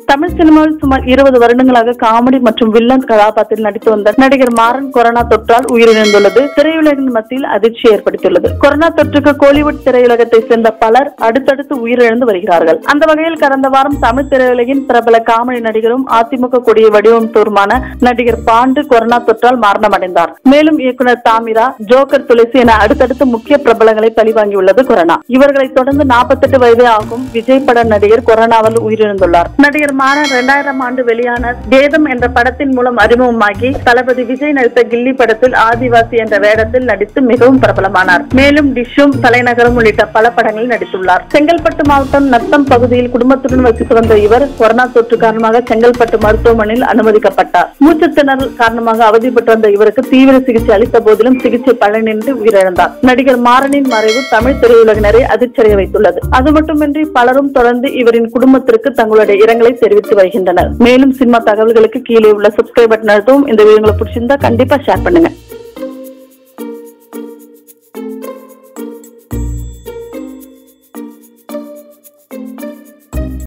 தமிழ் சினிமாவில் சுமார் இருபது வருடங்களாக காமெடி மற்றும் வில்லன் கதாபாத்திரத்தில் நடித்து வந்த நடிகர் மாறன் கொரோனா தொற்றால் உயிரிழந்துள்ளது திரையுலகின் மத்தியில் அதிர்ச்சி ஏற்படுத்தியுள்ளது கொரோனா தொற்றுக்கு கோலிவுட் திரையுலகத்தை சேர்ந்த பலர் அடுத்தடுத்து உயிரிழந்து வருகிறார்கள் அந்த வகையில் கடந்த வாரம் தமிழ் திரையுலகின் பிரபல காமெடி நடிகரும் அதிமுக கொடிய வடிவமைப்பவருமான நடிகர் பாண்டு கொரோனா தொற்றால் மரணமடைந்தார் மேலும் இயக்குனர் தாமிரா ஜோக்கர் துளசி என அடுத்தடுத்து முக்கிய பிரபலங்களை பழிவாங்கியுள்ளது கொரோனா இவர்களை தொடர்ந்து நாற்பத்தெட்டு வயதே ஆகும் விஜய் பட நடிகர் கொரோனாவால் உயிரிழந்துள்ளார் நடிகர் மாறன் இரண்டாயிரம் ஆண்டு வெளியான வேதம் என்ற படத்தின் மூலம் அறிமுகமாகி தளபதி விஜய் நடித்த கில்லி படத்தில் ஆதிவாசி என்ற வேடத்தில் நடித்து மிகவும் பிரபலமானார் மேலும் டிஷும் தலைநகரம் உள்ளிட்ட பல படங்களில் நடித்துள்ளார் செங்கல்பட்டு மாவட்டம் நத்தம் பகுதியில் குடும்பத்துடன் வசித்து வந்த இவர் கொரோனா தொற்று காரணமாக செங்கல்பட்டு மருத்துவமனையில் அனுமதிக்கப்பட்டார் மூச்சு திணறல் காரணமாக அவதிப்பட்டு வந்த இவருக்கு தீவிர சிகிச்சை அளித்த போதிலும் சிகிச்சை பலனின்றி உயிரிழந்தார் நடிகர் மாறனின் மறைவு தமிழ் திரையுலகினரை அதிர்ச்சியடைய வைத்துள்ளது அது மட்டுமின்றி பலரும் தொடர்ந்து இவரின் குடும்பத்திற்கு தங்களுடைய இரங்கலை தெரிவித்து வருகின்றனர் மேலும் சினிமா தகவல்களுக்கு கீழே உள்ள சப்ஸ்கிரைப் பட்டன் அழுத்தவும் இந்த வீடியோங்களை பிடிச்சிருந்தா கண்டிப்பா ஷேர் பண்ணுங்க